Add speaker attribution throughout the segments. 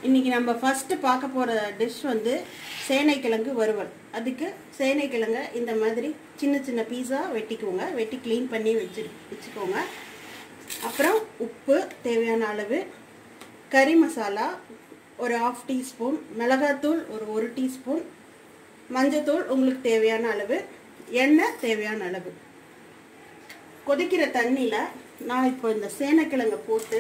Speaker 1: இன்னைக்கு நம்ம ஃபர்ஸ்ட் பார்க்க போகிற டிஷ் வந்து சேனைக்கிழங்கு வறுவல் அதுக்கு சேனைக்கிழங்கை இந்த மாதிரி சின்ன சின்ன பீஸாக வெட்டிக்கோங்க வெட்டி க்ளீன் பண்ணி வச்சு வச்சுக்கோங்க அப்புறம் உப்பு தேவையான அளவு கறி மசாலா ஒரு ஆஃப் டீஸ்பூன் மிளகாத்தூள் ஒரு ஒரு டீஸ்பூன் மஞ்சத்தூள் உங்களுக்கு தேவையான அளவு எண்ணெய் தேவையான அளவு கொதிக்கிற தண்ணியில் நான் இப்போ இந்த சேனைக்கிழங்கை போட்டு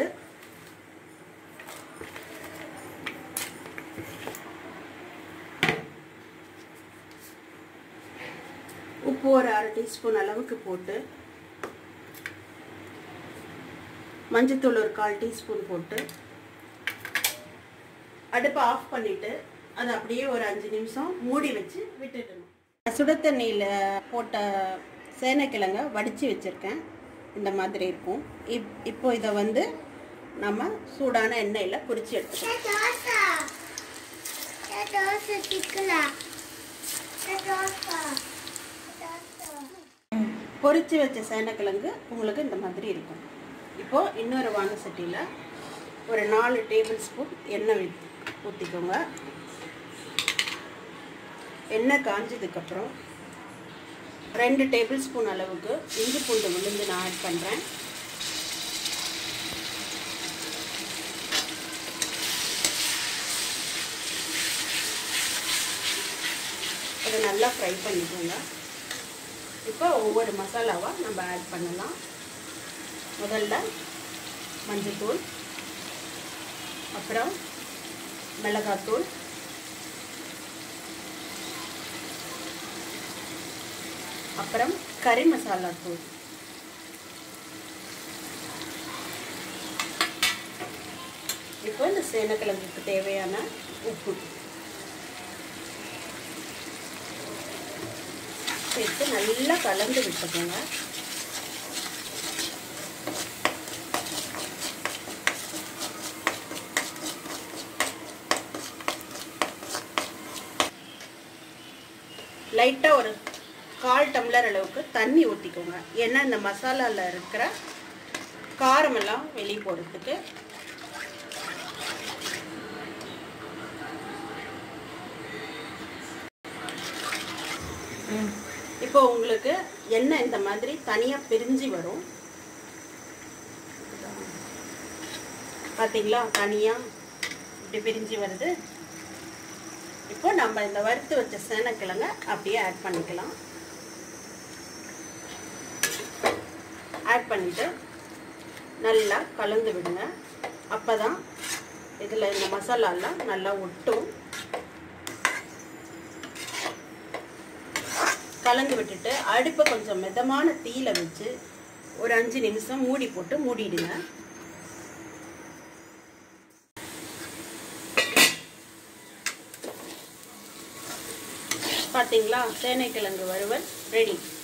Speaker 1: உப்பு ஒரு அரை டீஸ்பூன் அளவுக்கு போட்டு மஞ்சத்தூள் ஒரு கால் டீஸ்பூன் போட்டு அடுப்பை ஆஃப் பண்ணிவிட்டு அதை அப்படியே ஒரு அஞ்சு நிமிஷம் மூடி வச்சு விட்டுடணும் சுட தண்ணியில் போட்ட சேனைக்கிழங்க வடித்து வச்சுருக்கேன் இந்த மாதிரி இருக்கும் இப் இப்போ இதை வந்து நம்ம சூடான எண்ணெயில் பொரிச்சு எடுத்துக்கலாம்
Speaker 2: தோசை தோசை சிக்கலாம் தோசை
Speaker 1: பொரிச்சு வச்ச சேனைக்கிழங்கு உங்களுக்கு இந்த மாதிரி இருக்கும் இப்போது இன்னொரு வாங்க சட்டியில் ஒரு நாலு டேபிள் ஸ்பூன் எண்ணெய் ஊற்றிக்கோங்க எண்ணெய் காஞ்சதுக்கப்புறம் ரெண்டு டேபிள் ஸ்பூன் அளவுக்கு இஞ்சி பூண்டு விழுந்து நான் ஆட் பண்ணுறேன் அதை நல்லா ஃப்ரை பண்ணிக்கோங்க இப்போ ஒவ்வொரு மசாலாவாக நம்ம ஆட் பண்ணலாம் முதல்ல மஞ்சத்தூள் அப்புறம் மிளகாத்தூள் அப்புறம் கறி மசாலா தூள் இப்போ இந்த சேனக்கிழங்குக்கு தேவையான உப்பு சேர்த்து நல்லா கலந்து விட்டுக்கோங்க லைட்டாக ஒரு கால் டம்ளர் அளவுக்கு தண்ணி ஊற்றிக்கோங்க ஏன்னா இந்த மசாலாவில் இருக்கிற காரமெல்லாம் வெளியே போகிறதுக்கு இப்போ உங்களுக்கு எண்ணெய் இந்த மாதிரி தனியாக பிரிஞ்சு வரும் பார்த்தீங்களா தனியாக இப்படி பிரிஞ்சு வருது இப்போ நம்ம இந்த வறுத்து வச்ச சேனக்கிழங்க அப்படியே ஆட் பண்ணிக்கலாம் ஆட் பண்ணிவிட்டு நல்லா கலந்து விடுங்க அப்போ தான் இதில் இந்த மசாலாலாம் நல்லா ஒட்டும் கலந்து விட்டுட்டு அடுப்பை கொஞ்சம் மிதமான தீயில வச்சு ஒரு அஞ்சு நிமிஷம் மூடி போட்டு மூடிடுங்க பார்த்தீங்களா சேனைக்கிழங்கு வறுவல் ரெடி